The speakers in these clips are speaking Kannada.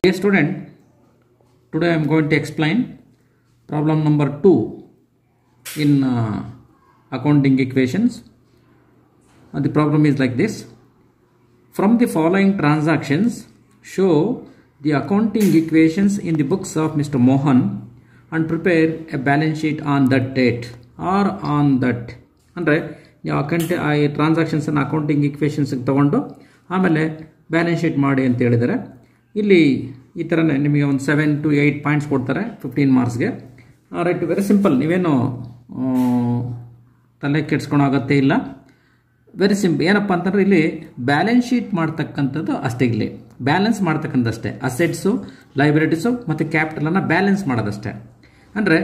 Dear student, today I am going to explain problem number 2 in uh, accounting equations. Uh, the problem is like this. From the following transactions, show the accounting equations in the books of Mr. Mohan and prepare a balance sheet on that date or on that. ಅಂದರೆ ನೀವು ಅಕೌಂಟ್ ಆ ಟ್ರಾನ್ಸಾಕ್ಷನ್ಸನ್ನು ಅಕೌಂಟಿಂಗ್ ಇಕ್ವೇಷನ್ಸ್ಗೆ ತೊಗೊಂಡು ಆಮೇಲೆ ಬ್ಯಾಲೆನ್ಸ್ ಶೀಟ್ ಮಾಡಿ ಅಂತ ಹೇಳಿದ್ದಾರೆ ಇಲ್ಲಿ ಈ ಥರನೇ ನಿಮಗೆ ಒಂದು ಸೆವೆನ್ ಟು ಏಯ್ಟ್ ಪಾಯಿಂಟ್ಸ್ ಕೊಡ್ತಾರೆ ಫಿಫ್ಟೀನ್ ಮಾರ್ಕ್ಸ್ಗೆ ರೈಟ್ ವೆರಿ ಸಿಂಪಲ್ ನೀವೇನು ಆ, ತಲೆ ಕೆಡ್ಸ್ಕೊಳೋ ಅಗತ್ಯ ಇಲ್ಲ ವೆರಿ ಸಿಂಪಲ್ ಏನಪ್ಪ ಅಂತಂದ್ರೆ ಇಲ್ಲಿ ಬ್ಯಾಲೆನ್ಸ್ ಶೀಟ್ ಮಾಡ್ತಕ್ಕಂಥದ್ದು ಅಷ್ಟೇ ಇಲ್ಲಿ ಬ್ಯಾಲೆನ್ಸ್ ಮಾಡ್ತಕ್ಕಂಥಷ್ಟೇ ಅಸೆಟ್ಸು ಲೈಬ್ರಿಟೀಸು ಮತ್ತು ಕ್ಯಾಪಿಟಲನ್ನು ಬ್ಯಾಲೆನ್ಸ್ ಮಾಡೋದಷ್ಟೇ ಅಂದರೆ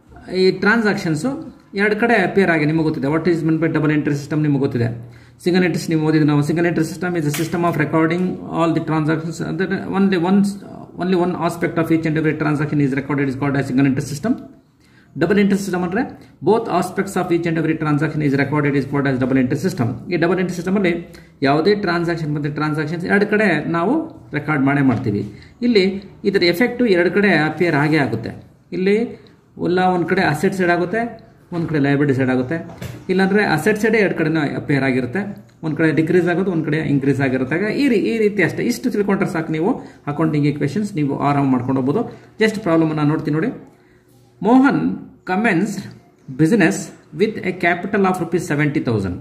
ಈ ಟ್ರಾನ್ಸಾಕ್ಷನ್ಸು ಎರಡು ಕಡೆ ಅಪಿಯರ್ ಆಗಿ ನಿಮಗೆ ಗೊತ್ತಿದೆ what is mean by double entry system ನಿಮಗೆ ಗೊತ್ತಿದೆ ಸಿಂಗಲ್ ಎಂಟ್ರಿ ನೀವು ಓದಿದ್ದು ನಾವು single entry system is a system of recording all the transactions ಅಂದರೆ only one only one aspect of each and every transaction is recorded is called as single entry system double entry system ಅಂದರೆ both aspects of each and every transaction is recorded is called as double entry system ಈ ಡಬಲ್ ಎಂಟ್ರಿ ಸಿಸ್ಟಮಲ್ಲಿ ಯಾವುದೇ ಟ್ರಾನ್ಸಾಕ್ಷನ್ ಮತ್ತು ಟ್ರಾನ್ಸಾಕ್ಷನ್ಸ್ ಎರಡು ಕಡೆ ನಾವು ರೆಕಾರ್ಡ್ ಮಾಡೇ ಮಾಡ್ತೀವಿ ಇಲ್ಲಿ ಇದರ ಎಫೆಕ್ಟು ಎರಡು ಕಡೆ ಅಪಿಯರ್ ಆಗೇ ಆಗುತ್ತೆ ಇಲ್ಲಿ ಎಲ್ಲ ಒಂದು ಕಡೆ ಅಸೆಟ್ ಸೈಡ್ ಆಗುತ್ತೆ ಒಂದು ಕಡೆ ಲೈಬ್ರರಿ ಸೈಡ್ ಆಗುತ್ತೆ ಇಲ್ಲಾಂದರೆ ಅಸೆಟ್ ಸೈಡೇ ಎರಡು ಕಡೆನೂ ಅಪೇರ್ ಆಗಿರುತ್ತೆ ಒಂದು ಕಡೆ ಡಿಕ್ರೀಸ್ ಆಗೋದು ಒಂದು ಕಡೆ ಇನ್ಕ್ರೀಸ್ ಆಗಿರುತ್ತೆ ಆಗ ಈ ರೀ ಈ ರೀತಿ ಅಷ್ಟೇ ಇಷ್ಟು ತಿಳ್ಕೊಂಡ್ರೆ ಸಾಕು ನೀವು ಅಕೌಂಟಿಂಗ್ ಇಕ್ವೇಷನ್ಸ್ ನೀವು ಆರಾಮ್ ಮಾಡ್ಕೊಂಡು ಹೋಗ್ಬೋದು ಜಸ್ಟ್ ಪ್ರಾಬ್ಲಮನ್ನು ನೋಡ್ತೀನಿ ನೋಡಿ Mohan commence business with a capital of rupees seventy thousand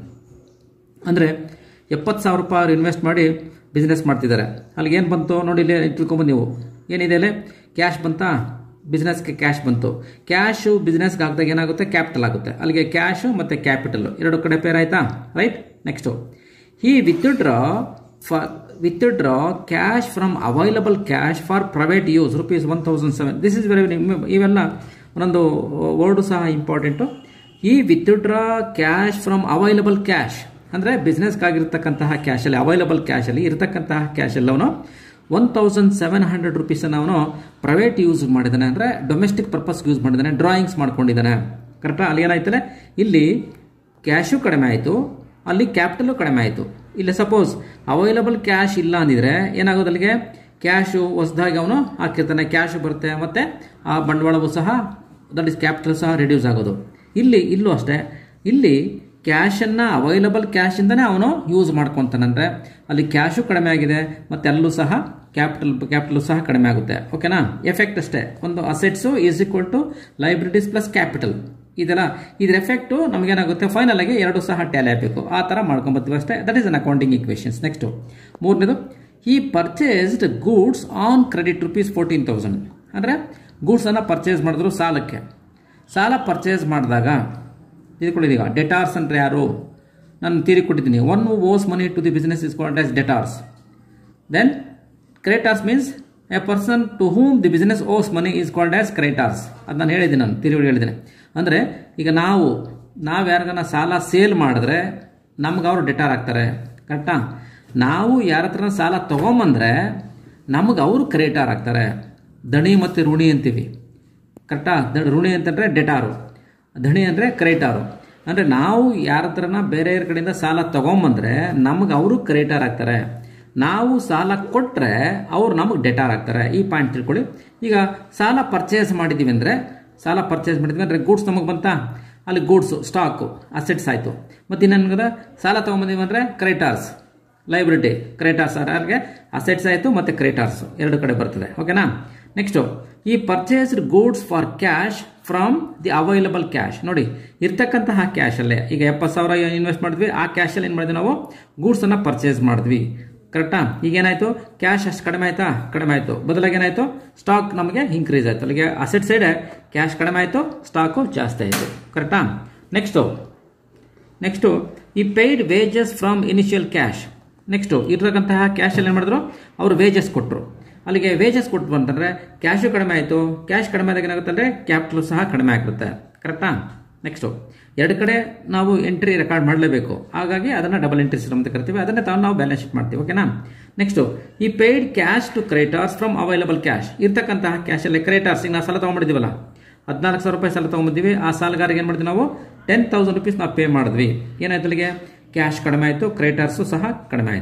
ಅಂದರೆ ಎಪ್ಪತ್ತು ಸಾವಿರ ರೂಪಾಯಿ ಅವ್ರು ಇನ್ವೆಸ್ಟ್ ಮಾಡಿ ಬಿಸ್ನೆಸ್ ಮಾಡ್ತಿದ್ದಾರೆ ಅಲ್ಲಿಗೆ ಏನು ಬಂತು ನೋಡಿ ಇಲ್ಲಿ ತಿಳ್ಕೊಂಬಂದು ನೀವು ಏನಿದೆ ಅಲ್ಲಿ ಕ್ಯಾಶ್ ಬಂತಾ ಬಿಸ್ನೆಸ್ಗೆ ಕ್ಯಾಶ್ ಬಂತು ಕ್ಯಾಶು ಬಿಸ್ನೆಸ್ಗೆ ಹಾಕಿದಾಗ ಏನಾಗುತ್ತೆ ಕ್ಯಾಪಿಟಲ್ ಆಗುತ್ತೆ ಅಲ್ಲಿಗೆ ಕ್ಯಾಶು ಮತ್ತು ಕ್ಯಾಪಿಟಲ್ ಎರಡು ಕಡೆ ಪೇರ್ ಆಯ್ತಾ right next he withdraw for withdraw cash from available cash for private use rupees one thousand seven this is very ಇವೆಲ್ಲ ಒಂದೊಂದು ವರ್ಡು ಸಹ ಇಂಪಾರ್ಟೆಂಟು ಈ withdraw cash from available cash ಅಂದರೆ ಬಿಸ್ನೆಸ್ಗಾಗಿರ್ತಕ್ಕಂತಹ ಕ್ಯಾಶಲ್ಲಿ ಅವೈಲಬಲ್ ಕ್ಯಾಶಲ್ಲಿ ಇರತಕ್ಕಂತಹ ಕ್ಯಾಶ್ ಎಲ್ಲವನು ಒನ್ ತೌಸಂಡ್ ಸೆವೆನ್ ಹಂಡ್ರೆಡ್ ರುಪೀಸನ್ನು ಅವನು ಪ್ರೈವೇಟ್ ಯೂಸ್ ಮಾಡಿದ್ದಾನೆ ಅಂದರೆ ಡೊಮೆಸ್ಟಿಕ್ ಪರ್ಪಸ್ಗೆ ಯೂಸ್ ಮಾಡಿದ್ದಾನೆ ಡ್ರಾಯಿಂಗ್ಸ್ ಮಾಡ್ಕೊಂಡಿದ್ದಾನೆ ಕರೆಕ್ಟಾ ಅಲ್ಲಿ ಏನಾಯ್ತಲ್ಲ ಇಲ್ಲಿ ಕ್ಯಾಶು ಕಡಿಮೆ ಆಯಿತು ಅಲ್ಲಿ ಕ್ಯಾಪಿಟಲು ಕಡಿಮೆ ಆಯಿತು ಇಲ್ಲಿ ಸಪೋಸ್ ಅವೈಲಬಲ್ ಕ್ಯಾಶ್ ಇಲ್ಲ ಅಂದಿದ್ರೆ ಏನಾಗೋದು ಅಲ್ಲಿಗೆ ಕ್ಯಾಶು ಹೊಸದಾಗಿ ಅವನು ಹಾಕಿರ್ತಾನೆ ಕ್ಯಾಶು ಬರುತ್ತೆ ಮತ್ತು ಆ ಬಂಡವಾಳವು ಸಹ ದಟ್ ಇಸ್ ಕ್ಯಾಪಿಟಲ್ ಸಹ ರಿಡ್ಯೂಸ್ ಆಗೋದು ಇಲ್ಲಿ ಇಲ್ಲೂ ಅಷ್ಟೇ ಇಲ್ಲಿ ಕ್ಯಾಶನ್ನು ಅವೈಲಬಲ್ ಕ್ಯಾಶಿಂದನೇ ಅವನು ಯೂಸ್ ಮಾಡ್ಕೊತಾನಂದ್ರೆ ಅಲ್ಲಿ ಕ್ಯಾಶು ಕಡಿಮೆ ಆಗಿದೆ ಮತ್ತು ಅಲ್ಲೂ ಸಹ ಕ್ಯಾಪಿಟಲ್ ಕ್ಯಾಪಿಟಲ್ ಸಹ ಕಡಿಮೆ ಆಗುತ್ತೆ ಓಕೆನಾ ಎಫೆಕ್ಟ್ ಅಷ್ಟೇ ಒಂದು assets is equal to liabilities plus capital ಇದೆಲ್ಲ ಇದ್ರ ಎಫೆಕ್ಟು ನಮಗೇನಾಗುತ್ತೆ ಫೈನಲ್ ಆಗಿ ಎರಡು ಸಹ ಟ್ಯಾಲಿ ಆಗಬೇಕು ಆ ಥರ ಮಾಡ್ಕೊಂಬರ್ತೀವಿ ಅಷ್ಟೇ that is an accounting equations next ಮೂರನೇದು ಈ purchased goods on credit rupees fourteen thousand ಅಂದರೆ ಗೂಡ್ಸನ್ನು ಪರ್ಚೇಸ್ ಮಾಡಿದ್ರು ಸಾಲಕ್ಕೆ ಸಾಲ ಪರ್ಚೇಸ್ ಮಾಡಿದಾಗ ತಿಳ್ಕೊಳ್ಳಿ ಈಗ ಡೆಟಾರ್ಸ್ ಅಂದರೆ ಯಾರು ನಾನು ತೀರಿ ಕೊಟ್ಟಿದ್ದೀನಿ one owes money to the business is called as debtors then creditors means a person to whom the business owes money is called as creditors ಅದು ನಾನು ಹೇಳಿದ್ದೀನಿ ನಾನು ತಿರುವಳಿ ಹೇಳಿದ್ದೀನಿ ಅಂದರೆ ಈಗ ನಾವು ನಾವು ಯಾರಿಗಾನ ಸಾಲ ಸೇಲ್ ಮಾಡಿದ್ರೆ ನಮ್ಗೆ ಅವರು ಡೆಟಾರ್ ಆಗ್ತಾರೆ ಕರೆಕ್ಟಾ ನಾವು ಯಾರ ಹತ್ರ ಸಾಲ ತೊಗೊಂಬಂದ್ರೆ ನಮಗೆ ಅವರು ಕ್ರೇಟಾರ್ ಆಗ್ತಾರೆ ದಣಿ ಮತ್ತು ಋಣಿ ಅಂತೀವಿ ಕರೆಕ್ಟಾ ದ- ಋಣಿ ಅಂತಂದರೆ ಡೆಟಾರು ಧಣಿ ಅಂದರೆ ಕ್ರೇಟಾರು ಅಂದರೆ ನಾವು ಯಾರ ಹತ್ರನ ಬೇರೆಯವ್ರ ಕಡೆಯಿಂದ ಸಾಲ ತೊಗೊಂಬಂದ್ರೆ ನಮ್ಗೆ ಅವರು ಕ್ರೇಟಾರ್ ಆಗ್ತಾರೆ ನಾವು ಸಾಲ ಕೊಟ್ಟರೆ ಅವ್ರು ನಮಗೆ ಡೆಟಾರ್ ಆಗ್ತಾರೆ ಈ ಪಾಯಿಂಟ್ ತಿಳ್ಕೊಳ್ಳಿ ಈಗ ಸಾಲ ಪರ್ಚೇಸ್ ಮಾಡಿದ್ದೀವಿ ಅಂದರೆ ಸಾಲ ಪರ್ಚೇಸ್ ಮಾಡಿದ್ವಿ ಅಂದರೆ ಗೂಡ್ಸ್ ನಮಗೆ ಬಂತಾ ಅಲ್ಲಿ ಗೂಡ್ಸು ಸ್ಟಾಕು ಅಸೆಟ್ಸ್ ಆಯಿತು ಮತ್ತು ಇನ್ನೇನು ಸಾಲ ತೊಗೊಂಬಂದೀವಿ ಅಂದರೆ ಕ್ರೇಟಾರ್ಸ್ ಲೈಬ್ರಿಟಿ ಕ್ರೇಟಾರ್ಸ್ ಯಾರಿಗೆ ಅಸೆಟ್ಸ್ ಆಯಿತು ಮತ್ತು ಕ್ರೇಟಾರ್ಸ್ ಎರಡು ಕಡೆ ಬರ್ತದೆ ಓಕೆನಾ ನೆಕ್ಸ್ಟು ಈ purchased goods for cash from the available cash ನೋಡಿ ಇರ್ತಕ್ಕಂತಹ ಕ್ಯಾಶಲ್ಲೇ ಈಗ ಎಪ್ಪತ್ತು ಸಾವಿರ ಇನ್ವೆಸ್ಟ್ ಮಾಡಿದ್ವಿ ಆ ಕ್ಯಾಶಲ್ಲಿ ಏನು ಮಾಡಿದ್ವಿ ನಾವು ಗೂಡ್ಸನ್ನು ಪರ್ಚೇಸ್ ಮಾಡಿದ್ವಿ ಕರೆಕ್ಟಾ ಈಗ ಏನಾಯಿತು ಕ್ಯಾಶ್ ಅಷ್ಟು ಕಡಿಮೆ ಆಯಿತಾ ಕಡಿಮೆ ಆಯಿತು ಬದಲಾಗಿ ಏನಾಯಿತು ಸ್ಟಾಕ್ ನಮಗೆ ಇನ್ಕ್ರೀಸ್ ಆಯಿತು ಅಲ್ಲಿಗೆ ಅಸೆಟ್ ಸೈಡ್ ಕ್ಯಾಶ್ ಕಡಿಮೆ ಆಯಿತು ಸ್ಟಾಕು ಜಾಸ್ತಿ ಆಯಿತು ಕರೆಕ್ಟಾ ನೆಕ್ಸ್ಟು ನೆಕ್ಸ್ಟು ಈ paid wages from initial cash next ಇರ್ತಕ್ಕಂತಹ ಕ್ಯಾಶಲ್ಲಿ ಏನು ಮಾಡಿದ್ರು ಅವರು ವೇಜಸ್ ಕೊಟ್ಟರು ಅಲ್ಲಿಗೆ ವೇಜಸ್ ಕೊಟ್ಟು ಅಂತಂದರೆ ಕ್ಯಾಶು ಕಡಿಮೆ ಆಯಿತು ಕ್ಯಾಶ್ ಕಡಿಮೆ ಆದಾಗ ಏನಾಗುತ್ತೆ ಅಂದರೆ ಕ್ಯಾಪಿಟಲ್ ಸಹ ಕಡಿಮೆ ಆಗಿರುತ್ತೆ ಕರೆಕ್ಟಾ ನೆಕ್ಸ್ಟು ಎರಡು ಕಡೆ ನಾವು ಎಂಟ್ರಿ ರೆಕಾರ್ಡ್ ಮಾಡಲೇಬೇಕು ಹಾಗಾಗಿ ಅದನ್ನು ಡಬಲ್ ಎಂಟ್ರಿ ಸಿಸ್ಟಮ್ ಅಂತ ಕರಿತೀವಿ ಅದನ್ನೇ ತಗೊಂಡು ನಾವು ಬ್ಯಾಲೆನ್ಸ್ ಶೀಟ್ ಮಾಡ್ತೀವಿ ಓಕೆನಾ ನೆಕ್ಸ್ಟು ಈ paid cash to creditors from available cash ಇರ್ತಕ್ಕಂತಹ ಕ್ಯಾಶಲ್ಲಿ ಕ್ರೇಟಾರ್ಸ್ ಈಗ ನಾವು ಸಾಲ ತೊಗೊಂಡಿದ್ದೀವಲ್ಲ ಹದಿನಾಲ್ಕು ಸಾವಿರ ರೂಪಾಯಿ ಸಾಲ ತೊಗೊಂಬಂದಿವಿ ಆ ಸಾಲಗಾರಿಗೆ ಏನು ಮಾಡಿದ್ವಿ ನಾವು ಟೆನ್ ತೌಸಂಡ್ ರುಪೀಸ್ ನಾವು ಪೇ ಮಾಡಿದ್ವಿ ಏನಾಯ್ತು ಅಲ್ಲಿಗೆ ಕ್ಯಾಶ್ ಕಡಿಮೆ ಆಯಿತು ಕ್ರೇಟರ್ಸು ಸಹ ಕಡಿಮೆ ಆಯಿತು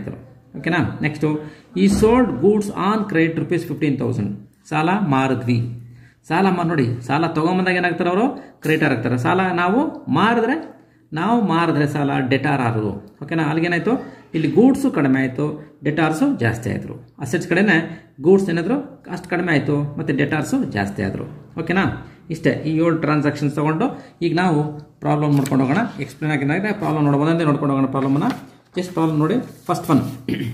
ಓಕೆನಾ ನೆಕ್ಸ್ಟು ಈ sold goods on credit rupees fifteen thousand ಸಾಲ ಮಾರಿದ್ವಿ ಸಾಲ ಮಾ ನೋಡಿ ಸಾಲ ತೊಗೊಂಬಂದಾಗ ಏನಾಗ್ತಾರೆ ಅವರು ಕ್ರೆಡಿಟರ್ ಆಗ್ತಾರೆ ಸಾಲ ನಾವು ಮಾರಿದ್ರೆ ನಾವು ಮಾರಿದ್ರೆ ಸಾಲ ಡೆಟಾರ್ ಆಗೋದು ಓಕೆನಾ ಅಲ್ಲಿಗೇನಾಯಿತು ಇಲ್ಲಿ ಗೂಡ್ಸು ಕಡಿಮೆ ಆಯಿತು ಡೆಟಾರ್ಸು ಜಾಸ್ತಿ ಆಯಿತು ಅಸೆಟ್ಸ್ ಕಡೆನೇ ಗೂಡ್ಸ್ ಏನಾದರೂ ಅಷ್ಟು ಕಡಿಮೆ ಆಯಿತು ಮತ್ತು ಡೆಟಾರ್ಸು ಜಾಸ್ತಿ ಆದರು ಓಕೆನಾ ಇಷ್ಟೇ ಈ ಏಳು ಟ್ರಾನ್ಸಾಕ್ಷನ್ಸ್ ತೊಗೊಂಡು ಈಗ ನಾವು ಪ್ರಾಬ್ಲಮ್ ನೋಡ್ಕೊಂಡು ಹೋಗೋಣ ಎಕ್ಸ್ಪ್ಲೇನ್ ಆಗಿದ್ದಾಗ ಪ್ರಾಬ್ಲಮ್ ನೋಡೋ ಒಂದೊಂದೇ ನೋಡ್ಕೊಂಡು ಹೋಗೋಣ ಪ್ರಾಬ್ಲಮನ್ನು ಜಸ್ಟ್ ಪ್ರಾಬ್ಲಮ್ ನೋಡಿ ಫಸ್ಟ್ ಒನ್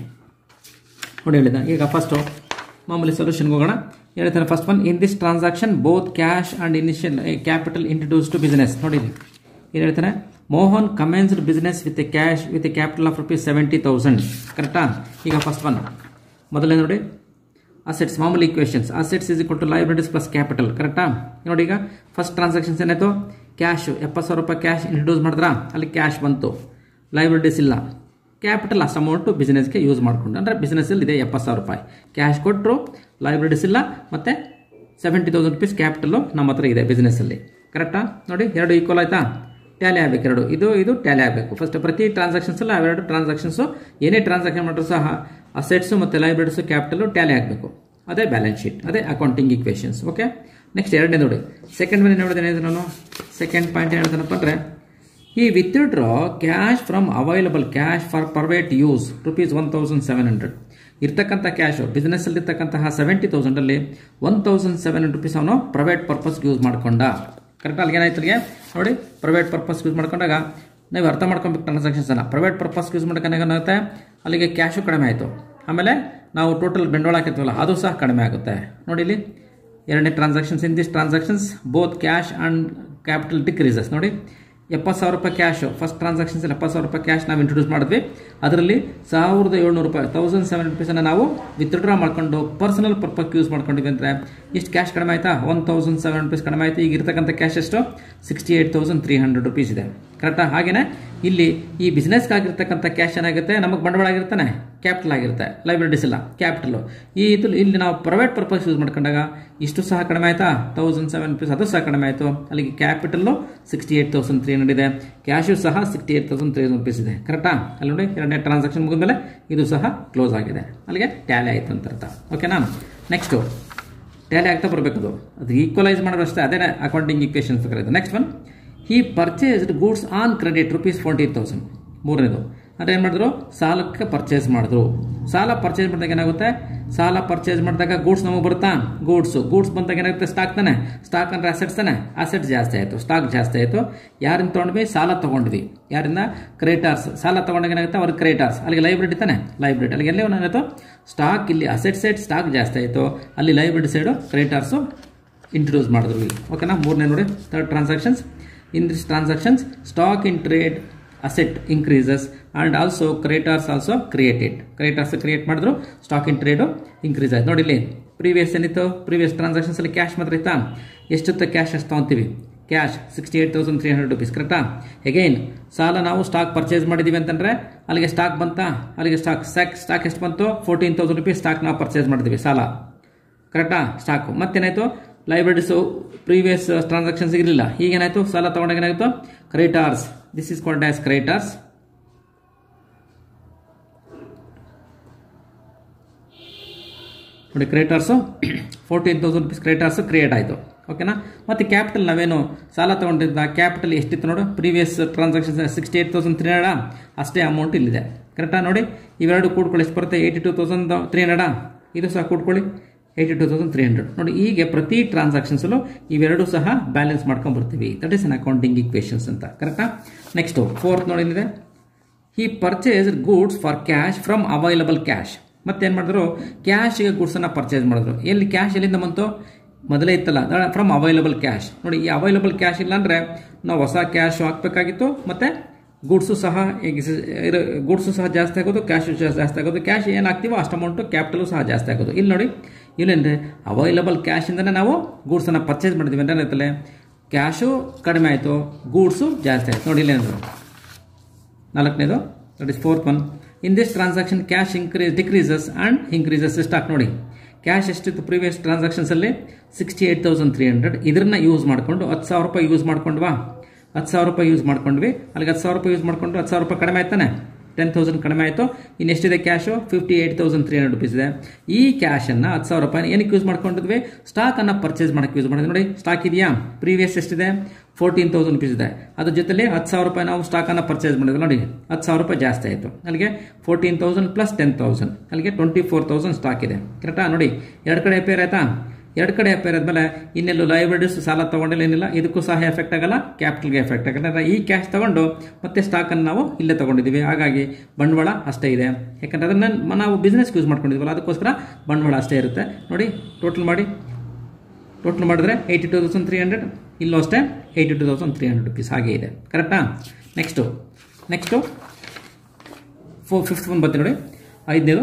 ನೋಡಿ ಹೇಳಿದ ಈಗ ಫಸ್ಟು ಮಾಮೂಲಿ ಸೊಲ್ಯೂಷನ್ಗೆ ಹೋಗೋಣ ಹೇಳ್ತಾನೆ first one in this transaction both cash and initial capital introduce to business ನೋಡಿ ಏನು ಹೇಳ್ತಾನೆ Mohan commenced business with a cash with a capital of rupees seventy thousand ಕರೆಕ್ಟಾ ಈಗ ಫಸ್ಟ್ ಒನ್ ಮೊದಲೇ ನೋಡಿ ಅಸೆಟ್ಸ್ ಮಾಮೂಲಿ equations assets is equal to liabilities plus capital ಕರೆಕ್ಟಾ ನೋಡಿ ಈಗ ಫಸ್ಟ್ ಟ್ರಾನ್ಸಾಕ್ಷನ್ಸ್ ಏನಾಯಿತು ಕ್ಯಾಶ್ ಎಪ್ಪತ್ತು ಸಾವಿರ ರೂಪಾಯಿ ಕ್ಯಾಶ್ ಇಂಟ್ರಡ್ಯೂಸ್ ಮಾಡಿದ್ರಾ ಅಲ್ಲಿ ಕ್ಯಾಶ್ ಬಂತು ಲೈಬ್ರರೀಸ್ ಇಲ್ಲ ಕ್ಯಾಪಿಟಲ್ ಅಷ್ಟು ಅಮೌಂಟು ಬಿಸ್ನೆಸ್ಗೆ ಯೂಸ್ ಮಾಡಿಕೊಂಡು ಅಂದರೆ ಬಿಸ್ನೆಸ್ಸಲ್ಲಿ ಇದೆ ಎಪ್ಪತ್ತು ಸಾವಿರ ರೂಪಾಯಿ ಕ್ಯಾಶ್ ಕೊಟ್ಟರು ಲೈಬ್ರರೀಸ್ ಇಲ್ಲ ಮತ್ತು ಸೆವೆಂಟಿ ತೌಸಂಡ್ ರುಪೀಸ್ ಕ್ಯಾಪಿಟಲು ನಮ್ಮ ಹತ್ರ ಇದೆ ಬಿಸ್ನೆಸ್ಸಲ್ಲಿ ಕರೆಕ್ಟಾ ನೋಡಿ ಎರಡು ಈಕ್ವಲ್ ಆಯಿತಾ ಟ್ಯಾಲಿ ಆಗಬೇಕು ಎರಡು ಇದು ಇದು ಟ್ಯಾಲಿ ಆಗಬೇಕು ಫಸ್ಟ್ ಪ್ರತಿ ಟ್ರಾನ್ಸಾಕ್ಷನ್ಸಲ್ಲಿ ಅವೆರಡು ಟ್ರಾನ್ಸಾಕ್ಷನ್ಸು ಏನೇ ಟ್ರಾನ್ಸಾಕ್ಷನ್ ಮಾಡಿದ್ರು ಸಹ ಅಸೆಟ್ಸು ಮತ್ತು ಲೈಬ್ರರೀಸು ಕ್ಯಾಪಿಟಲು ಟ್ಯಾಲಿ ಆಗಬೇಕು ಅದೇ ಬ್ಯಾಲೆನ್ಸ್ ಶೀಟ್ ಅದೇ ಅಕೌಂಟಿಂಗ್ ಇಕ್ವೇಷನ್ಸ್ ಓಕೆ ನೆಕ್ಸ್ಟ್ ಎರಡನೇ ನೋಡಿ ಸೆಕೆಂಡ್ ಮೇಲೆ ನೋಡಿದ್ದೇನೆ ನಾನು ಸೆಕೆಂಡ್ ಪಾಯಿಂಟ್ ಏನು ಹೇಳ್ತಾನಪ್ಪ ಅಂದರೆ ಈ withdraw cash from available cash for private use rupees one thousand seven hundred ಇರ್ತಕ್ಕಂಥ ಕ್ಯಾಶು ಬಿಸ್ನೆಸ್ಸಲ್ಲಿ ಇರ್ತಕ್ಕಂತಹ ಸೆವೆಂಟಿ ತೌಸಂಡಲ್ಲಿ one thousand seven hundred rupees ಅವನು ಪ್ರೈವೇಟ್ ಪರ್ಪಸ್ಗೆ ಯೂಸ್ ಮಾಡ್ಕೊಂಡ ಕರೆಕ್ಟ್ ಅಲ್ಲಿಗೆ ಏನಾಯ್ತು ಅಲ್ಲಿಗೆ ನೋಡಿ ಪ್ರೈವೇಟ್ ಪರ್ಪಸ್ ಯೂಸ್ ಮಾಡ್ಕೊಂಡಾಗ ನೀವು ಅರ್ಥ ಮಾಡ್ಕೊಬೇಕು ಟ್ರಾನ್ಸಾಕ್ಷನ್ಸ್ ಅನ್ನ ಪ್ರೈವೇಟ್ ಪರ್ಪಸ್ ಯೂಸ್ ಮಾಡ್ಕೊಂಡಾಗ ಏನಾಗುತ್ತೆ ಅಲ್ಲಿಗೆ ಕ್ಯಾಶು ಕಡಿಮೆ ಆಯಿತು ಆಮೇಲೆ ನಾವು ಟೋಟಲ್ ಬಂಡವಾಳ ಹಾಕಿರ್ತೀವಲ್ಲ ಅದು ಸಹ ಕಡಿಮೆ ಆಗುತ್ತೆ ನೋಡಿ ಇಲ್ಲಿ ಎರಡನೇ transactions in this transactions both cash and capital decreases ನೋಡಿ ಎಪ್ಪತ್ತು ಸಾವಿರ ರೂಪಾಯಿ ಕ್ಯಾಶು ಫಸ್ಟ್ ಟ್ರಾನ್ಸಾಕ್ಷನ್ಸ್ ಎಪ್ಪತ್ತು ಸಾವಿರ ರೂಪಾಯಿ ಕ್ಯಾಶ್ ನಾವು ಇಂಟ್ರೊಡ್ಯೂಸ್ ಮಾಡಿದ್ವಿ ಅದರಲ್ಲಿ ಸಾವಿರದ ಏಳ್ನೂರು ರೂಪಾಯಿ ತೌಸಂಡ್ ಸೆವೆನ್ ರುಪೀಸನ್ನು ನಾವು ವಿತ್ಡ್ರಾ ಮಾಡ್ಕೊಂಡು ಪರ್ಸನಲ್ ಪರ್ಪಸ್ ಯೂಸ್ ಮಾಡ್ಕೊಂಡಿದ್ವಿ ಅಂದರೆ ಇಷ್ಟು ಕ್ಯಾಶ್ ಕಡಿಮೆ ಆಯಿತಾ ಒನ್ ತೌಸಂಡ್ ಸೆವೆನ್ ರುಪೀಸ್ ಕಡಿಮೆ ಆಯಿತು ಈಗ ಇರ್ತಕ್ಕಂಥ ಕ್ಯಾಶ್ ಎಷ್ಟು sixty eight thousand three hundred rupees ಇದೆ ಕರೆಕ್ಟಾ ಹಾಗೆಯೇ ಇಲ್ಲಿ ಈ ಬಿಸ್ನೆಸ್ಗಾಗಿರ್ತಕ್ಕಂಥ ಕ್ಯಾಶ್ ಏನಾಗುತ್ತೆ ನಮಗೆ ಬಂಡವಾಳ ಆಗಿರ್ತಾನೆ ಕ್ಯಾಪಿಟಲ್ ಆಗಿರುತ್ತೆ ಲೈಬ್ರರೀಸ್ ಇಲ್ಲ ಕ್ಯಾಪಿಟಲು ಈ ಇದು ಇಲ್ಲಿ ನಾವು ಪ್ರೈವೇಟ್ ಪರ್ಪಸ್ ಯೂಸ್ ಮಾಡ್ಕೊಂಡಾಗ ಇಷ್ಟು ಸಹ ಕಡಿಮೆ ಆಯಿತಾ ತೌಸಂಡ್ ಸೆವೆನ್ ರುಪೀಸ್ ಅದು ಸಹ ಕಡಿಮೆ ಆಯಿತು ಅಲ್ಲಿಗೆ capital sixty eight thousand three hundred ಇದೆ ಕ್ಯಾಶು ಸಹ sixty eight thousand three hundred rupees ಇದೆ ಕರೆಕ್ಟಾ ಅಲ್ಲಿ ನೋಡಿ ಎರಡನೇ ಟ್ರಾನ್ಸಾಕ್ಷನ್ ಮುಗಿದ್ಮೇಲೆ ಇದು ಸಹ ಕ್ಲೋಸ್ ಆಗಿದೆ ಅಲ್ಲಿಗೆ ಟ್ಯಾಲಿ ಆಯಿತು ಅಂತ ಅರ್ಥ ಓಕೆನಾ ನೆಕ್ಸ್ಟು ಟ್ಯಾಲಿ ಆಗ್ತಾ ಬರಬೇಕು ಅದು ಅದು ಈಕ್ವಲೈಸ್ ಮಾಡೋದು ಅಷ್ಟೇ ಅದೇ ಅಕೌಂಟಿಂಗ್ ಇಕ್ವೇಷನ್ಸ್ ಕರೆಯೋದು next one he purchased goods on credit rupees fourteen thousand ಮೂರನೇದು ಅಂದರೆ ಏನು ಮಾಡಿದ್ರು ಸಾಲಕ್ಕೆ ಪರ್ಚೇಸ್ ಮಾಡಿದ್ರು ಸಾಲ ಪರ್ಚೇಸ್ ಮಾಡಿದಾಗ ಏನಾಗುತ್ತೆ ಸಾಲ ಪರ್ಚೇಸ್ ಮಾಡಿದಾಗ ಗೂಡ್ಸ್ ನಮಗೆ ಬರುತ್ತಾ ಗೂಡ್ಸು ಗೂಡ್ಸ್ ಬಂದಾಗ ಏನಾಗುತ್ತೆ ಸ್ಟಾಕ್ ತಾನೆ ಸ್ಟಾಕ್ ಅಂದರೆ ಅಸೆಟ್ಸ್ ತಾನೆ ಅಸೆಟ್ಸ್ ಜಾಸ್ತಿ ಆಯಿತು ಸ್ಟಾಕ್ ಜಾಸ್ತಿ ಆಯಿತು ಯಾರಿಂದ ತೊಗೊಂಡ್ವಿ ಸಾಲ ತೊಗೊಂಡ್ವಿ ಯಾರಿಂದ ಕ್ರೇಟಾರ್ಸ್ ಸಾಲ ತೊಗೊಂಡಾಗ ಏನಾಗುತ್ತೆ ಅವ್ರಿಗೆ ಕ್ರೇಟಾರ್ಸ್ ಅಲ್ಲಿಗೆ ಲೈಬ್ರರಿ ತಾನೆ ಲೈಬ್ರರಿ ಅಲ್ಲಿಗೆ ಎಲ್ಲಿ ಏನಾಯಿತು ಸ್ಟಾಕ್ ಇಲ್ಲಿ ಅಸೆಟ್ ಸೈಡ್ ಸ್ಟಾಕ್ ಜಾಸ್ತಿ ಆಯಿತು ಅಲ್ಲಿ ಲೈಬ್ರರಿ ಸೈಡು ಕ್ರೇಟಾರ್ಸು ಇಂಟ್ರೊಡ್ಯೂಸ್ ಮಾಡಿದ್ರು ಇಲ್ಲಿ ಓಕೆನಾ ಮೂರನೇ ನೋಡಿ third transactions in this transactions stock in trade asset increases and also creditors also created creators create ಮಾಡಿದ್ರು ಸ್ಟಾಕ್ ಇನ್ ಟ್ರೇಡು ಇನ್ಕ್ರೀಸ್ ಆಯ್ತು ನೋಡಿ ಇಲ್ಲಿ ಪ್ರೀವಿಯಸ್ ಏನಿತ್ತು ಪ್ರೀವಿಯಸ್ ಟ್ರಾನ್ಸಾಕ್ಷನ್ಸಲ್ಲಿ ಕ್ಯಾಶ್ ಮಾತ್ರ ಇತ್ತಾ ಎಷ್ಟಿತ್ತು ಕ್ಯಾಶ್ ಎಷ್ಟು ತೊಗೊತೀವಿ cash sixty eight thousand three hundred rupees ಕರೆಕ್ಟಾ ಎಗೈನ್ ಸಾಲ ನಾವು ಸ್ಟಾಕ್ ಪರ್ಚೇಸ್ ಮಾಡಿದ್ದೀವಿ ಅಂತಂದರೆ ಅಲ್ಲಿಗೆ ಸ್ಟಾಕ್ ಬಂತಾ ಅಲ್ಲಿಗೆ ಸ್ಟಾಕ್ ಸ್ಟಾಕ್ ಸ್ಟಾಕ್ ಎಷ್ಟು ಬಂತು ಫೋರ್ಟೀನ್ ತೌಸಂಡ್ ರುಪೀಸ್ ಸ್ಟಾಕ್ ನಾವು ಪರ್ಚೇಸ್ ಮಾಡಿದ್ವಿ ಸಾಲ ಕರೆಕ್ಟಾ ಸ್ಟಾಕು ಮತ್ತೇನಾಯಿತು ಲೈಬ್ರರೀಸು ಪ್ರೀವಿಯಸ್ ಟ್ರಾನ್ಸಾಕ್ಷನ್ಸ್ ಇರಲಿಲ್ಲ ಈಗೇನಾಯಿತು ಸಾಲ ತೊಗೊಂಡಾಗ ಏನಾಯಿತು creditors this is called as creditors ನೋಡಿ creditors fourteen thousand rupees creditors create ಆಯಿತು ಓಕೆನಾ ಮತ್ತು ಕ್ಯಾಪಿಟಲ್ ನಾವೇನು ಸಾಲ ತೊಗೊಂಡಿದ್ದ ಕ್ಯಾಪಿಟಲ್ ಎಷ್ಟಿತ್ತು ನೋಡು previous transactions sixty eight thousand three ಹಂಡ್ರೆಡಾ ಅಷ್ಟೇ ಅಮೌಂಟ್ ಇಲ್ಲಿದೆ ಕರೆಕ್ಟಾ ನೋಡಿ ಇವೆರಡು ಕೂಡ್ಕೊಳ್ಳಿ ಎಷ್ಟು ಬರುತ್ತೆ ಏಯ್ಟಿ ಟು ತೌಸಂಡ್ ತ್ರೀ ಹಂಡ್ರೆಡಾ ಇದು ಸಹ ಕೂಡ್ಕೊಳ್ಳಿ eighty two thousand three hundred ನೋಡಿ ಹೀಗೆ ಪ್ರತಿ ಟ್ರಾನ್ಸಾಕ್ಷನ್ಸಲ್ಲೂ ಇವೆರಡು ಸಹ ಬ್ಯಾಲೆನ್ಸ್ ಮಾಡ್ಕೊಂಡು ಬರ್ತೀವಿ that is an accounting equations ಅಂತ ಕರೆಕ್ಟಾ ನೆಕ್ಸ್ಟು ಫೋರ್ತ್ ನೋಡಿ ಏನಿದೆ he purchase goods for cash from available cash ಮತ್ತೇನು ಮಾಡಿದ್ರು ಕ್ಯಾಶಿಗೆ ಗೂಡ್ಸನ್ನು ಪರ್ಚೇಸ್ ಮಾಡಿದ್ರು ಎಲ್ಲಿ ಕ್ಯಾಶ್ ಎಲ್ಲಿಂದ ಬಂತು ಮೊದಲೇ ಇತ್ತಲ್ಲ ಫ್ರಮ್ ಅವೈಲಬಲ್ ಕ್ಯಾಶ್ ನೋಡಿ ಈ ಅವೈಲಬಲ್ ಕ್ಯಾಶ್ ಇಲ್ಲ ಅಂದರೆ ನಾವು ಹೊಸ ಕ್ಯಾಶ್ ಹಾಕಬೇಕಾಗಿತ್ತು ಮತ್ತು ಗೂಡ್ಸು ಸಹ ಗೂಡ್ಸು ಸಹ ಜಾಸ್ತಿ ಆಗೋದು ಕ್ಯಾಶು ಜಾಸ್ತಿ ಆಗೋದು ಕ್ಯಾಶ್ ಏನು ಹಾಕ್ತೀವೋ ಅಷ್ಟು ಅಮೌಂಟು ಕ್ಯಾಪಿಟಲು ಸಹ ಜಾಸ್ತಿ ಆಗೋದು ಇಲ್ಲಿ ನೋಡಿ ಇಲ್ಲೇನ್ರಿ ಅವೈಲಬಲ್ ಕ್ಯಾಶಿಂದನೇ ನಾವು ಗೂಡ್ಸನ್ನು ಪರ್ಚೇಸ್ ಮಾಡಿದ್ವಿ ಅಂದರೆ ಏನಾಯ್ತಲ್ಲ ಕ್ಯಾಶು ಕಡಿಮೆ ಆಯಿತು ಗೂಡ್ಸು ಜಾಸ್ತಿ ಆಯಿತು ನೋಡಿ ಇಲ್ಲೇನು ನಾಲ್ಕನೇದು that is fourth one in this transaction cash increase decreases and increases stock ನೋಡಿ ಕ್ಯಾಶ್ ಎಷ್ಟಿತ್ತು ಪ್ರೀವಿಯಸ್ ಟ್ರಾನ್ಸಾಕ್ಷನ್ಸಲ್ಲಿ sixty eight thousand three hundred ಇದನ್ನ ಯೂಸ್ ಮಾಡಿಕೊಂಡು ಹತ್ತು ಸಾವಿರ ರೂಪಾಯಿ ಯೂಸ್ ಮಾಡ್ಕೊಂಡ್ವಾ ಹತ್ತು ಸಾವಿರ ರೂಪಾಯಿ ಯೂಸ್ ಮಾಡ್ಕೊಂಡ್ವಿ ಅಲ್ಲಿಗೆ ಹತ್ತು ಸಾವಿರ ರೂಪಾಯಿ ಯೂಸ್ ಮಾಡ್ಕೊಂಡು ಹತ್ತು ಸಾವಿರ ರೂಪಾಯಿ ಕಡಿಮೆ ಆಯ್ತಾನೆ ಟೆನ್ ತೌಸಂಡ್ ಕಡಿಮೆ ಆಯಿತು ಇನ್ನು ಎಷ್ಟಿದೆ cash fifty eight thousand three hundred rupees ಇದೆ ಈ ಕ್ಯಾಶನ್ನು ಹತ್ತು ಸಾವಿರ ರೂಪಾಯಿ ಏನಕ್ಕೆ ಯೂಸ್ ಮಾಡ್ಕೊಂಡಿದ್ವಿ ಸ್ಟಾಕನ್ನು ಪರ್ಚೇಸ್ ಮಾಡೋಕ್ಕೆ ಯೂಸ್ ಮಾಡಿದ್ವಿ ನೋಡಿ ಸ್ಟಾಕ್ ಇದೆಯಾ ಪ್ರೀವಿಯಸ್ ಎಷ್ಟಿದೆ ಫೋರ್ಟೀನ್ ತೌಸಂಡ್ ರುಪೀಸ್ ಇದೆ ಅದ್ರ ಜೊತೆಲಿ ಹತ್ತು ಸಾವಿರ ರೂಪಾಯಿ ನಾವು ಸ್ಟಾಕನ್ನು ಪರ್ಚೇಸ್ ಮಾಡಿದ್ವಿ ನೋಡಿ ಹತ್ತು ಸಾವಿರ ರೂಪಾಯಿ ಜಾಸ್ತಿ ಆಯಿತು ಅಲ್ಲಿಗೆ fourteen thousand plus ten thousand ಅಲ್ಲಿಗೆ ಟ್ವೆಂಟಿ ಫೋರ್ ತೌಸಂಡ್ ಸ್ಟಾಕ್ ಇದೆ ಕರೆಕ್ಟಾ ನೋಡಿ ಎರಡು ಕಡೆ ಅಪೇರ್ ಆಯ್ತಾ ಎರಡು ಕಡೆ ಅಪೇರ್ ಆದ್ಮೇಲೆ ಇನ್ನೆಲ್ಲೂ ಲೈಬ್ರರೀಸ್ ಸಾಲ ತೊಗೊಂಡಿಲ್ಲ ಏನಿಲ್ಲ ಇದಕ್ಕೂ ಸಹ ಎಫೆಕ್ಟ್ ಆಗಲ್ಲ ಕ್ಯಾಪಿಟಲ್ಗೆ ಎಫೆಕ್ಟ್ ಆಗಲ್ಲ ಯಾಕಂದ್ರೆ ಈ ಕ್ಯಾಶ್ ತಗೊಂಡು ಮತ್ತೆ ಸ್ಟಾಕನ್ನು ನಾವು ಇಲ್ಲೇ ತೊಗೊಂಡಿದ್ದೀವಿ ಹಾಗಾಗಿ ಬಂಡವಾಳ ಅಷ್ಟೇ ಇದೆ ಯಾಕಂದ್ರೆ ಅದನ್ನು ನಾವು ಬಿಸ್ನೆಸ್ಗೆ ಯೂಸ್ ಮಾಡ್ಕೊಂಡಿದ್ದೀವಲ್ಲ ಅದಕ್ಕೋಸ್ಕರ ಬಂಡವಾಳ ಅಷ್ಟೇ ಇರುತ್ತೆ ನೋಡಿ ಟೋಟಲ್ ಮಾಡಿ ಟೋಟಲ್ ಮಾಡಿದ್ರೆ eighty two thousand three hundred ಇಲ್ಲೂ ಅಷ್ಟೇ eighty two thousand three hundred rupees ಹಾಗೆ ಇದೆ ಕರೆಕ್ಟಾ next next four fifth one ಬರ್ತೀನಿ ನೋಡಿ ಐದನೇದು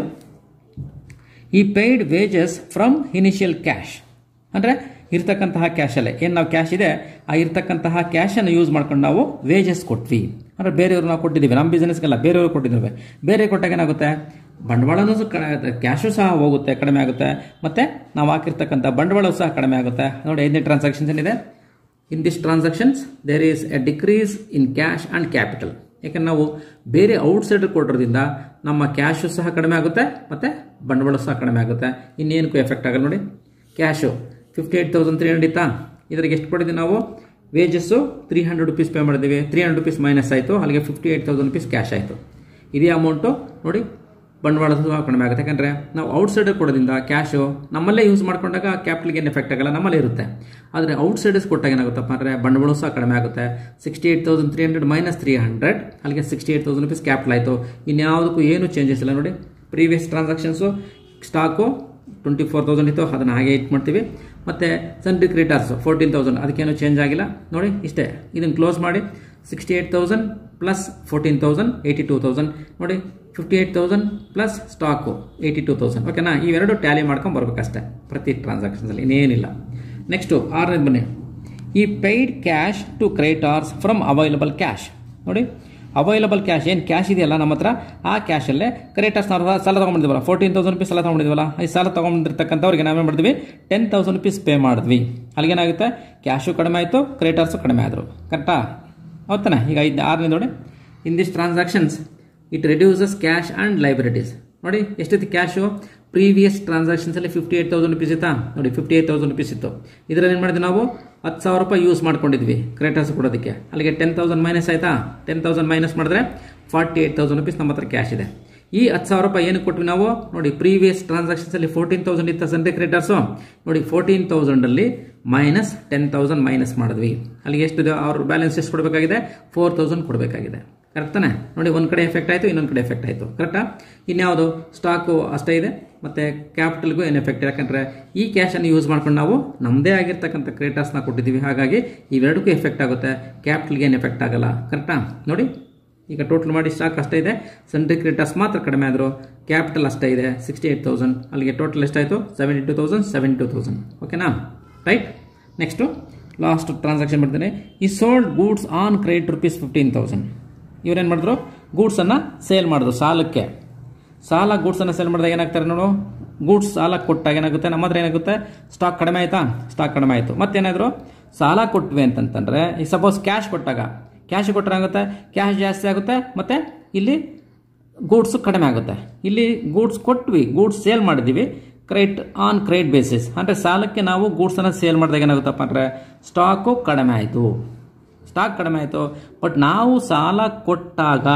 ಈ paid wages from initial cash ಅಂದರೆ ಇರ್ತಕ್ಕಂತಹ ಕ್ಯಾಶಲ್ಲೇ ಏನು ನಾವು ಕ್ಯಾಶ್ ಇದೆ ಆ ಇರ್ತಕ್ಕಂತಹ ಕ್ಯಾಶನ್ನು ಯೂಸ್ ಮಾಡ್ಕೊಂಡು ನಾವು ವೇಜಸ್ ಕೊಟ್ವಿ ಅಂದರೆ ಬೇರೆಯವ್ರು ನಾವು ಕೊಟ್ಟಿದ್ದೀವಿ ನಮ್ಮ ಬಿಸ್ನೆಸ್ಗೆಲ್ಲ ಬೇರೆಯವ್ರು ಕೊಟ್ಟಿದ್ದೀವಿ ಬೇರೆ ಕೊಟ್ಟಾಗ ಏನಾಗುತ್ತೆ ಬಂಡವಾಳನೂ ಕ್ಯಾಶು ಸಹ ಹೋಗುತ್ತೆ ಕಡಿಮೆ ಆಗುತ್ತೆ ಮತ್ತು ನಾವು ಹಾಕಿರ್ತಕ್ಕಂಥ ಬಂಡವಾಳ ಸಹ ಕಡಿಮೆ ಆಗುತ್ತೆ ನೋಡಿ ಐದನೇ ಟ್ರಾನ್ಸಾಕ್ಷನ್ಸ್ ಏನಿದೆ in this transactions there is a decrease in cash and capital ಯಾಕಂದ್ರೆ ನಾವು ಬೇರೆ ಔಟ್ಸೈಡರ್ ಕೊಡೋದ್ರಿಂದ ನಮ್ಮ ಕ್ಯಾಶು ಸಹ ಕಡಿಮೆ ಆಗುತ್ತೆ ಮತ್ತು ಬಂಡವಾಳ ಸಹ ಕಡಿಮೆ ಆಗುತ್ತೆ ಇನ್ನೇನಕ್ಕೂ ಎಫೆಕ್ಟ್ ಆಗಲ್ಲ ನೋಡಿ cash fifty eight thousand three hundred ಇತ್ತಾ ಇದ್ರಿಗೆ ಎಷ್ಟು ಕೊಟ್ಟಿದ್ದೀವಿ ನಾವು wages three hundred rupees pay ಮಾಡಿದ್ದೀವಿ ತ್ರೀ ಹಂಡ್ರೆಡ್ ರುಪೀಸ್ ಮೈನಸ್ ಆಯಿತು ಅಲ್ಲಿಗೆ fifty eight thousand rupees cash ಆಯಿತು ಇದೇ ಅಮೌಂಟು ನೋಡಿ ಬಂಡವಾಳ ಸಹ ಕಡಿಮೆ ಆಗುತ್ತೆ ಯಾಕಂದರೆ ನಾವು ಔಟ್ಸೈಡರ್ ಕೊಡೋದ್ರಿಂದ ಕ್ಯಾಶು ನಮ್ಮಲ್ಲೇ ಯೂಸ್ ಮಾಡ್ಕೊಂಡಾಗ ಕ್ಯಾಪಿಟಲ್ಗೆ ಏನು ಎಫೆಕ್ಟ್ ಆಗಲ್ಲ ನಮ್ಮಲ್ಲೇ ಇರುತ್ತೆ ಆದರೆ ಔಟ್ಸೈಡರ್ಸ್ ಕೊಟ್ಟಾಗ ಏನಾಗುತ್ತಪ್ಪ ಅಂದರೆ ಬಂಡವಾಳ ಸಹ ಕಡಿಮೆ ಆಗುತ್ತೆ sixty eight thousand three hundred minus three hundred ಅಲ್ಲಿಗೆ sixty eight thousand rupees capital ಆಯಿತು ಇನ್ಯಾವುದಕ್ಕೂ ಏನು ಚೇಂಜಸ್ ಇಲ್ಲ ನೋಡಿ previous transactions stock twenty four thousand ಇತ್ತು ಅದನ್ನು ಹಾಗೆ ಇಟ್ ಮಾಡ್ತೀವಿ ಮತ್ತು ಸನ್ರಿ ಕ್ರಿಟರ್ಸ್ ಫೋರ್ಟೀನ್ ತೌಸಂಡ್ ಅದಕ್ಕೇನು ಚೇಂಜ್ ಆಗಿಲ್ಲ ನೋಡಿ ಇಷ್ಟೇ ಇದನ್ನು ಕ್ಲೋಸ್ ಮಾಡಿ sixty eight thousand plus fourteen thousand eighty two thousand ನೋಡಿ fifty eight thousand plus stock eighty two thousand ಓಕೆನಾ ಇವೆರಡು ಟ್ಯಾಲಿ ಮಾಡ್ಕೊಂಡು ಬರ್ಬೇಕಷ್ಟೇ ಪ್ರತಿ ಟ್ರಾನ್ಸಾಕ್ಷನ್ಸಲ್ಲಿ ಇನ್ನೇನಿಲ್ಲ ನೆಕ್ಸ್ಟು ಆರನೇದು ಬನ್ನಿ ಈ paid cash to creditors from available cash ನೋಡಿ ಅವೈಲಬಲ್ ಕ್ಯಾಶ್ ಏನು ಕ್ಯಾಶ್ ಇದೆಯಲ್ಲ ನಮ್ಮ ಹತ್ರ ಆ ಕ್ಯಾಶಲ್ಲೇ ಕ್ರೇಟರ್ಸ್ ನಾವು ಸಾಲ ತೊಗೊಂಡಿದ್ವಲ್ಲ ಫೋರ್ಟೀನ್ ತೌಸಂಡ್ ರುಪೀಸ್ ಸಾಲ ತೊಗೊಂಡಿದ್ವಲ್ಲ ಈ ಸಾಲ ತೊಗೊಂಡಿರ್ತಕ್ಕಂಥವ್ರಿಗೆ ನಾವೇನು ಮಾಡಿದ್ವಿ ಟೆನ್ ತೌಸಂಡ್ ರುಪೀಸ್ ಪೇ ಮಾಡಿದ್ವಿ ಅಲ್ಲಿಗೇನಾಗುತ್ತೆ ಕ್ಯಾಶು ಕಡಿಮೆ ಆಯಿತು ಕ್ರೇಟರ್ಸು ಕಡಿಮೆ ಆದರು ಕರೆಕ್ಟಾ ಹೌದಾನೆ ಈಗ ಐದು ಆರನೇ ನೋಡಿ in this transactions it reduces cash and liabilities ನೋಡಿ ಎಷ್ಟಿತ್ತು ಕ್ಯಾಶು ಪ್ರೀವಿಯಸ್ ಟ್ರಾನ್ಸಾಕ್ಷನ್ಸಲ್ಲಿ ಫಿಫ್ಟಿ ಏಯ್ಟ್ ತೌಸಂಡ್ ರುಪೀಸ್ ಇತ್ತಾ ನೋಡಿ ಫಿಫ್ಟಿ ಏಯ್ಟ್ ತೌಸಂಡ್ ರುಪೀಸ್ ಇತ್ತು ಇದರಲ್ಲಿ ಏನು ಮಾಡಿದ್ವಿ ನಾವು ಹತ್ತು ಸಾವಿರ ರೂಪಾಯಿ ಯೂಸ್ ಮಾಡ್ಕೊಂಡಿದ್ವಿ ಕ್ರೇಟರ್ಸ್ ಕೊಡೋದಕ್ಕೆ ಅಲ್ಲಿಗೆ ಟೆನ್ ತೌಸಂಡ್ ಮೈನಸ್ ಆಯಿತಾ ಟೆನ್ ತೌಸಂಡ್ ಮೈನಸ್ ಮಾಡಿದ್ರೆ ಫಾರ್ಟಿ ಏಯ್ಟ್ ತೌಸಂಡ್ ರುಪೀಸ್ ನಮ್ಮ ಹತ್ರ ಕ್ಯಾಶ್ ಇದೆ ಈ ಹತ್ತು ಸಾವಿರ ರೂಪಾಯಿ ಏನಕ್ಕೆ ಕೊಟ್ವಿ ನಾವು ನೋಡಿ ಪ್ರೀವಿಯಸ್ ಟ್ರಾನ್ಸಾಕ್ಷನ್ಸಲ್ಲಿ ಫೋರ್ಟೀನ್ ತೌಸಂಡ್ ಇತ್ತ ಸಂತೆ ಕ್ರೇಟರ್ಸು ನೋಡಿ ಫೋರ್ಟೀನ್ ತೌಸಂಡಲ್ಲಿ ಮೈನಸ್ ಟೆನ್ ತೌಸಂಡ್ ಮೈನಸ್ ಮಾಡಿದ್ವಿ ಅಲ್ಲಿಗೆ ಎಷ್ಟಿದೆ ಅವ್ರ ಬ್ಯಾಲೆನ್ಸ್ ಎಷ್ಟು ಕೊಡಬೇಕಾಗಿದೆ ಫೋರ್ ತೌಸಂಡ್ ಕೊಡಬೇಕಾಗಿದೆ ಕರೆಕ್ಟ್ ತಾನೆ ನೋಡಿ ಒಂದು ಕಡೆ ಎಫೆಕ್ಟ್ ಆಯಿತು ಇನ್ನೊಂದು ಕಡೆ ಎಫೆಕ್ಟ್ ಆಯಿತು ಕರೆಕ್ಟಾ ಇನ್ಯಾವುದು ಸ್ಟಾಕು ಅಷ್ಟೇ ಇದೆ ಮತ್ತು ಕ್ಯಾಪಿಟಲ್ಗೂ ಏನು ಎಫೆಕ್ಟ್ ಯಾಕಂದರೆ ಈ ಕ್ಯಾಶನ್ನು ಯೂಸ್ ಮಾಡ್ಕೊಂಡು ನಾವು ನಮ್ಮದೇ ಆಗಿರ್ತಕ್ಕಂಥ ಕ್ರೇಟರ್ಸ್ನ ಕೊಟ್ಟಿದ್ದೀವಿ ಹಾಗಾಗಿ ಇವೆರಡಕ್ಕೂ ಎಫೆಕ್ಟ್ ಆಗುತ್ತೆ ಕ್ಯಾಪಿಟಲ್ಗೆ ಏನು ಎಫೆಕ್ಟ್ ಆಗಲ್ಲ ಕರೆಕ್ಟಾ ನೋಡಿ ಈಗ ಟೋಟಲ್ ಮಾಡಿ ಸ್ಟಾಕ್ ಅಷ್ಟೇ ಇದೆ ಸೆಂಟ್ರಿ ಕ್ರೇಟರ್ಸ್ ಮಾತ್ರ ಕಡಿಮೆ ಆದರು ಕ್ಯಾಪಿಟಲ್ ಅಷ್ಟೇ ಇದೆ ಸಿಕ್ಸ್ಟಿ ಏಯ್ಟ್ ತೌಸಂಡ್ ಅಲ್ಲಿಗೆ ಟೋಟಲ್ ಎಷ್ಟಾಯಿತು seventy two thousand seventy two thousand ಓಕೆನಾ ರೈಟ್ ನೆಕ್ಸ್ಟು ಲಾಸ್ಟ್ ಟ್ರಾನ್ಸಾಕ್ಷನ್ ಮಾಡ್ತೀನಿ ಈ sold goods on credit rupees fifteen thousand ಇವರೇನು ಮಾಡಿದ್ರು ಗೂಡ್ಸನ್ನು ಸೇಲ್ ಮಾಡಿದ್ರು ಸಾಲಕ್ಕೆ ಸಾಲ ಗೂಡ್ಸನ್ನು ಸೇಲ್ ಮಾಡಿದಾಗ ಏನಾಗ್ತಾರೆ ನೋಡು ಗೂಡ್ಸ್ ಸಾಲ ಕೊಟ್ಟಾಗ ಏನಾಗುತ್ತೆ ನಮ್ಮ ಹತ್ರ ಏನಾಗುತ್ತೆ ಸ್ಟಾಕ್ ಕಡಿಮೆ ಆಯಿತಾ ಸ್ಟಾಕ್ ಕಡಿಮೆ ಆಯಿತು ಮತ್ತೇನಾದರೂ ಸಾಲ ಕೊಟ್ವಿ ಅಂತಂತಂದರೆ ಈಗ ಸಪೋಸ್ ಕ್ಯಾಶ್ ಕೊಟ್ಟಾಗ ಕ್ಯಾಶ್ ಕೊಟ್ಟರೆ ಆಗುತ್ತೆ ಕ್ಯಾಶ್ ಜಾಸ್ತಿ ಆಗುತ್ತೆ ಮತ್ತು ಇಲ್ಲಿ ಗೂಡ್ಸು ಕಡಿಮೆ ಆಗುತ್ತೆ ಇಲ್ಲಿ ಗೂಡ್ಸ್ ಕೊಟ್ವಿ ಗೂಡ್ಸ್ ಸೇಲ್ ಮಾಡಿದ್ದೀವಿ ಕ್ರೆಡಿಟ್ ಆನ್ ಕ್ರೆಡಿಟ್ ಬೇಸಿಸ್ ಅಂದರೆ ಸಾಲಕ್ಕೆ ನಾವು ಗೂಡ್ಸನ್ನು ಸೇಲ್ ಮಾಡಿದಾಗ ಏನಾಗುತ್ತಪ್ಪ ಅಂದರೆ ಸ್ಟಾಕು ಕಡಿಮೆ ಆಯಿತು ಸ್ಟಾಕ್ ಕಡಿಮೆ ಆಯಿತು ಬಟ್ ನಾವು ಸಾಲ ಕೊಟ್ಟಾಗ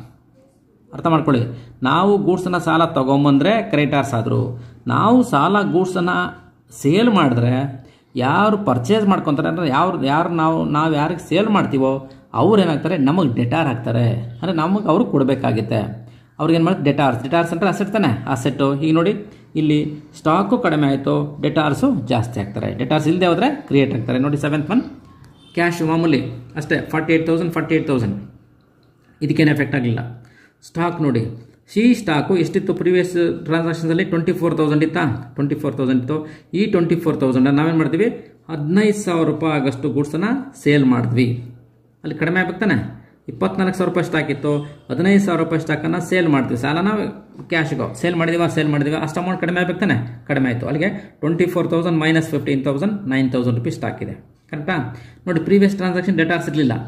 ಅರ್ಥ ಮಾಡ್ಕೊಳ್ಳಿ ನಾವು ಗೂಡ್ಸನ್ನು ಸಾಲ ತೊಗೊಂಬಂದರೆ ಕ್ರೆಡಿಟಾರ್ಸ್ ಆದರು ನಾವು ಸಾಲ ಗೂಡ್ಸನ್ನು ಸೇಲ್ ಮಾಡಿದ್ರೆ ಯಾರು ಪರ್ಚೇಸ್ ಮಾಡ್ಕೊತಾರೆ ಅಂದರೆ ಯಾರು ಯಾರು ನಾವು ನಾವು ಯಾರಿಗೆ ಸೇಲ್ ಮಾಡ್ತೀವೋ ಅವ್ರು ಏನಾಗ್ತಾರೆ ನಮಗೆ ಡೆಟಾರ್ ಹಾಕ್ತಾರೆ ಅಂದರೆ ನಮಗೆ ಅವ್ರಿಗೆ ಕೊಡಬೇಕಾಗುತ್ತೆ ಅವ್ರಿಗೆ ಏನು ಮಾಡ್ತಾರೆ ಡೆಟಾರ್ಸ್ ಡೆಟಾರ್ಸ್ ಅಂದರೆ ಅಸೆಟ್ ತಾನೆ ಅಸೆಟ್ಟು ಈಗ ನೋಡಿ ಇಲ್ಲಿ ಸ್ಟಾಕು ಕಡಿಮೆ ಆಯಿತು ಡೆಟಾರ್ಸು ಜಾಸ್ತಿ ಆಗ್ತಾರೆ ಡೆಟಾರ್ಸ್ ಇಲ್ಲದೆ ಹೋದರೆ ಕ್ರಿಯೇಟ್ ಆಗ್ತಾರೆ ನೋಡಿ ಸೆವೆಂತ್ ಒನ್ ಕ್ಯಾಶ್ ಮಾಮೂಲಿ ಅಷ್ಟೇ forty eight thousand forty eight thousand ಇದಕ್ಕೇನು ಎಫೆಕ್ಟ್ ಆಗಲಿಲ್ಲ ಸ್ಟಾಕ್ ನೋಡಿ ಸಿ ಸ್ಟಾಕು ಎಷ್ಟಿತ್ತು ಪ್ರೀವಿಯಸ್ ಟ್ರಾನ್ಸಾಕ್ಷನ್ಸಲ್ಲಿ ಟ್ವೆಂಟಿ ಫೋರ್ ತೌಸಂಡ್ ಇತ್ತಾ ಟ್ವೆಂಟಿ ಫೋರ್ ತೌಸಂಡ್ ಇತ್ತು ಈ ಟ್ವೆಂಟಿ ಫೋರ್ ತೌಸಂಡ್ ನಾವೇನು ಮಾಡ್ತೀವಿ ಹದಿನೈದು ಸಾವಿರ ರೂಪಾಯಿ ಆಗಷ್ಟು ಗೂಡ್ಸನ್ನು ಸೇಲ್ ಮಾಡಿದ್ವಿ ಅಲ್ಲಿ ಕಡಿಮೆ ಆಗ್ಬೇಕಾನೆ ಇಪ್ಪತ್ನಾಲ್ಕು ಸಾವಿರ ರೂಪಾಯಿ ಸ್ಟಾಕ್ ಇತ್ತು ಹದಿನೈದು ಸಾವಿರ ರೂಪಾಯಿ ಸ್ಟಾಕನ್ನು ಸೇಲ್ ಮಾಡ್ತೀವಿ ಸಾಲನ ಕ್ಯಾಶ್ಗೋ ಸೇಲ್ ಮಾಡಿದೀವ ಸೇಲ್ ಮಾಡಿದೀವ ಅಷ್ಟು ಅಮೌಂಟ್ ಕಡಿಮೆ ಆಗ್ಬೇಕಾನೆ ಕಡಿಮೆ ಆಯಿತು ಅಲ್ಲಿಗೆ twenty four thousand minus fifteen thousand nine thousand rupees stock ಇದೆ ಕರೆಕ್ಟಾ ನೋಡಿ ಪ್ರೀವಿಯಸ್ ಟ್ರಾನ್ಸಾಕ್ಷನ್ ಡೇಟಾಸ್ ಇರಲಿಲ್ಲ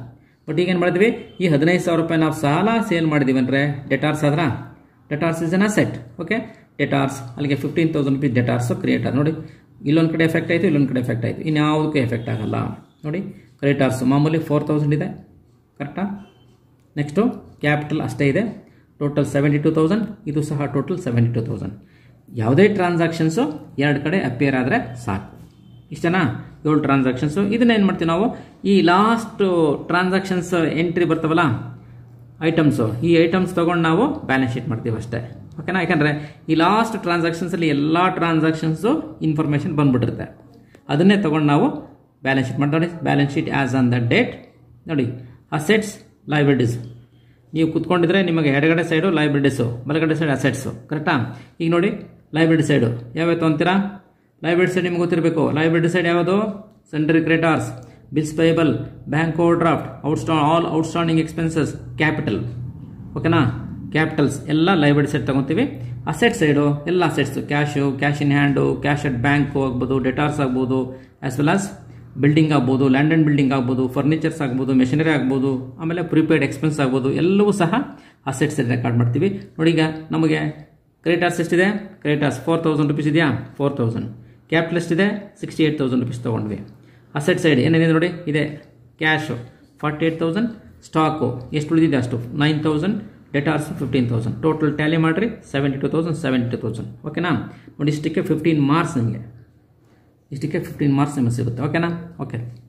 ಬಟ್ ಈಗ ಏನು ಮಾಡಿದ್ವಿ ಈ ಹದಿನೈದು ಸಾವಿರ ರೂಪಾಯಿ ನಾವು ಸಾಲ ಸೇಲ್ ಮಾಡಿದೀವಿ ಅಂದರೆ ಡೆಟಾರ್ಸ್ ಆದ್ರ debtors is an asset okay debtors ಅಲ್ಲಿಗೆ fifteen thousand rupees debtors create ಆದ ನೋಡಿ ಇಲ್ಲೊಂದು ಕಡೆ ಎಫೆಕ್ಟ್ ಆಯಿತು ಇಲ್ಲೊಂದು ಕಡೆ ಎಫೆಕ್ಟ್ ಆಯಿತು ಇನ್ಯಾವುದಕ್ಕೂ ಎಫೆಕ್ಟ್ ಆಗಲ್ಲ ನೋಡಿ ಕ್ರೆಡಿಟಾರ್ಸ್ ಮಾಮೂಲಿ ಫೋರ್ ತೌಸಂಡ್ ಇದೆ ಕರೆಕ್ಟಾ ನೆಕ್ಸ್ಟು ಕ್ಯಾಪಿಟಲ್ ಅಷ್ಟೇ ಇದೆ ಟೋಟಲ್ ಸೆವೆಂಟಿ ಟು ತೌಸಂಡ್ ಇದು ಸಹ ಟೋಟಲ್ ಸೆವೆಂಟಿ ಟು ತೌಸಂಡ್ ಯಾವುದೇ ಟ್ರಾನ್ಸಾಕ್ಷನ್ಸು ಎರಡು ಕಡೆ ಅಪಿಯರ್ ಆದರೆ ಸಾಕು ಇಷ್ಟನಾ ಏಳು ಟ್ರಾನ್ಸಾಕ್ಷನ್ಸು ಇದನ್ನ ಏನು ಮಾಡ್ತೀವಿ ನಾವು ಈ ಲಾಸ್ಟ್ ಟ್ರಾನ್ಸಾಕ್ಷನ್ಸ್ ಎಂಟ್ರಿ ಬರ್ತಾವಲ್ಲ ಐಟಮ್ಸು ಈ ಐಟಮ್ಸ್ ತೊಗೊಂಡು ನಾವು ಬ್ಯಾಲೆನ್ಸ್ ಶೀಟ್ ಮಾಡ್ತೀವಿ ಅಷ್ಟೇ ಓಕೆನಾ ಯಾಕಂದರೆ ಈ ಲಾಸ್ಟ್ ಟ್ರಾನ್ಸಾಕ್ಷನ್ಸಲ್ಲಿ ಎಲ್ಲ ಟ್ರಾನ್ಸಾಕ್ಷನ್ಸು ಇನ್ಫಾರ್ಮೇಷನ್ ಬಂದ್ಬಿಟ್ಟಿರುತ್ತೆ ಅದನ್ನೇ ತೊಗೊಂಡು ನಾವು ಬ್ಯಾಲೆನ್ಸ್ ಶೀಟ್ ಮಾಡ್ತಾ ನೋಡಿ balance sheet as on the date ನೋಡಿ ಅಸೆಟ್ಸ್ ಲೈಬಿಲಿಟೀಸ್ ನೀವು ಕುತ್ಕೊಂಡಿದ್ರೆ ನಿಮಗೆ ಎಡಗಡೆ ಸೈಡು ಲೈಬ್ರಿಟೀಸು ಬಲಗಡೆ ಸೈಡ್ ಅಸೆಟ್ಸು ಕರೆಕ್ಟಾ ಈಗ ನೋಡಿ ಲೈಬ್ರಿಟಿ ಸೈಡು ಯಾವ್ಯಾವ ತೊಗೊಂತೀರಾ ಲೈಬ್ರಿಟಿ ಸೈಡ್ ನಿಮ್ಗೆ ಗೊತ್ತಿರಬೇಕು ಲೈಬ್ರಿಟಿ ಸೈಡ್ ಯಾವುದು sundry creditors bills payable bank overdraft ಔಟ್ಸ್ಟಾ ಆಲ್ ಔಟ್ಸ್ಟಾಂಡಿಂಗ್ ಎಕ್ಸ್ಪೆನ್ಸಸ್ ಕ್ಯಾಪಿಟಲ್ ಓಕೆನಾ ಕ್ಯಾಪಿಟಲ್ಸ್ ಎಲ್ಲ ಲೈಬ್ರರಿ ಸೈಡ್ ತಗೊತೀವಿ ಅಸೆಟ್ ಸೈಡು ಎಲ್ಲ assets cash cash in hand cash at bank ಆಗ್ಬೋದು ಡೆಟಾರ್ಸ್ ಆಗ್ಬೋದು ಆಸ್ ವೆಲ್ ಆಸ್ ಬಿಲ್ಡಿಂಗ್ ಆಗ್ಬೋದು ಲ್ಯಾಂಡ್ ಆ್ಯಂಡ್ ಬಿಲ್ಡಿಂಗ್ ಆಗ್ಬೋದು ಫರ್ನಿಚರ್ಸ್ ಆಗ್ಬೋದು ಮೆಷಿನರಿ ಆಗ್ಬೋದು ಆಮೇಲೆ ಪ್ರಿಪೇಯ್ಡ್ ಎಕ್ಸ್ಪೆನ್ಸ್ ಆಗ್ಬೋದು ಎಲ್ಲವೂ ಸಹ ಅಸೆಟ್ಸ್ ರೆಕಾರ್ಡ್ ಮಾಡ್ತೀವಿ ನೋಡಿ ಈಗ ನಮಗೆ ಕ್ರೆಡಿಟಾರ್ಸ್ ಎಷ್ಟಿದೆ ಕ್ರೆಡಿಟಾರ್ಸ್ ಫೋರ್ ತೌಸಂಡ್ ರುಪೀಸ್ ಇದೆಯಾ ಫೋರ್ ತೌಸಂಡ್ ಕ್ಯಾಪಿಟಲ್ ಎಷ್ಟಿದೆ ಸಿಕ್ಸ್ಟಿ ಏಟ್ ತೌಸಂಡ್ ರುಪೀಸ್ ತೊಗೊಂಡ್ವಿ ಅಸೆಟ್ ಸೈಡ್ ಏನೇನಿದೆ ನೋಡಿ ಇದೆ cash forty eight thousand stock ಎಷ್ಟು ಉಳಿದಿದೆ ಅಷ್ಟು nine thousand debtors fifteen thousand total tally ಮಾಡಿರಿ seventy two thousand seventy two thousand ಓಕೆನಾ ನೋಡಿ ಇಷ್ಟಕ್ಕೆ ಫಿಫ್ಟೀನ್ ಮಾರ್ಕ್ಸ್ ನಿಮಗೆ ಇಷ್ಟಕ್ಕೆ ಫಿಫ್ಟೀನ್ ಮಾರ್ಕ್ಸ್ ನಿಮಗೆ ಸಿಗುತ್ತೆ ಓಕೆನಾ ಓಕೆ